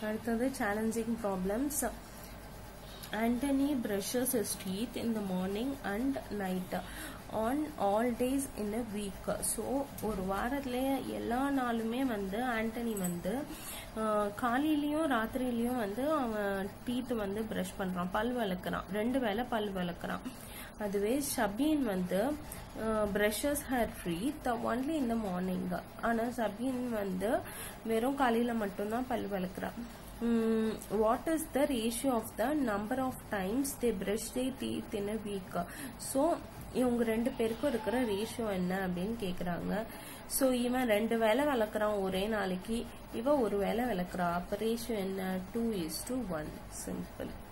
அடுத்தது challenging problems Anthony brushes his teeth in the morning and night on all days in a week so ஒரு வாரத்துல எல்லா நாளுமே வந்து ஆண்டனி வந்து ஆஹ், காலையிலயும் ராத்திரியிலயும் வந்து அவன் டீத் வந்து பிரஷ் பண்றான் பல் விளக்குறான் ரெண்டு வேளை பல் விளக்குறான் அதுவே ஷபீன் வந்து brushes her free the only இந்த மார்னிங் ஆனா சபீன் வந்து வெறும் காலையில மட்டும்தான் பல் விளக்குறான் what is the ratio of the number of times they brush their teeth in a week so இவங்க ரெண்டு பேருக்கும் இருக்கிற ரேஷியோ என்ன அப்படின்னு கேக்குறாங்க ஸோ இவன் ரெண்டு வேளை விளக்குறான் ஒரே நாளைக்கு இவ ஒரு வேளை விளக்குறா அப்ப ரேஷியோ என்ன two is to one simple